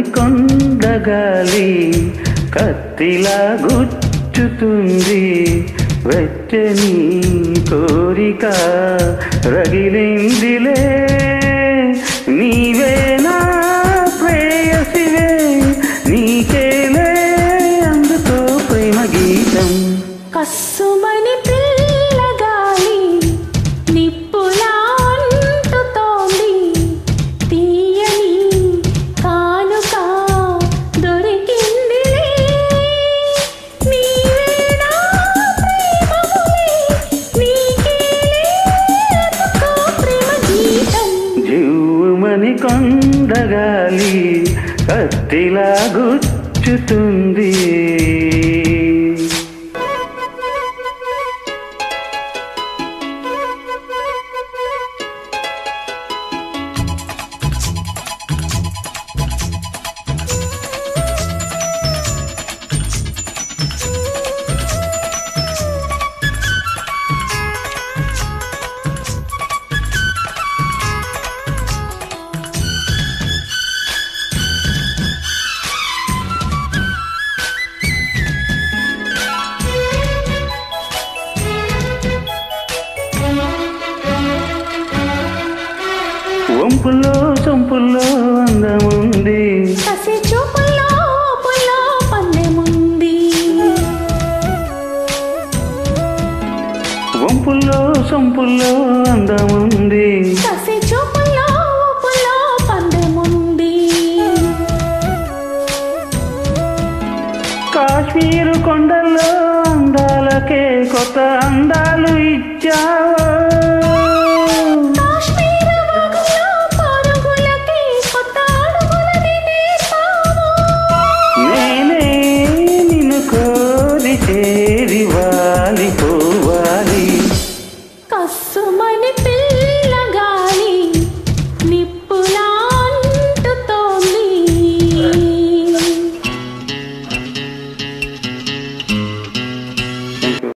కొండగాలి కత్తిలా గుచ్చుతుంది వెచ్చని కోరిక రగిలిందిలే నీవే నా ప్రేయసివే నీకేలే అందుకో ప్రేమ గీతం కస్సుమని పిల్లగాలి నిప్పులా అంటుతోంది తీయని కానుక దొరికిందిలే నీవే నా ప్రేమములే నీకేలే అందుకో ప్రేమ గీతం జీవమని కొండగాలి కత్తిలా గుచ్చుతుంది వంపుల్లో సొంపుల్లో అందముంది కసి చూపుల్లో పుల్లో పందెముంది వంపుల్లో సొంపుల్లో అందముంది కసి చూపుల్లో పుల్లో పందెముంది కాశ్మీరు కొండల్లో అందాలకే కొత్త అందాలు ఇచ్చావో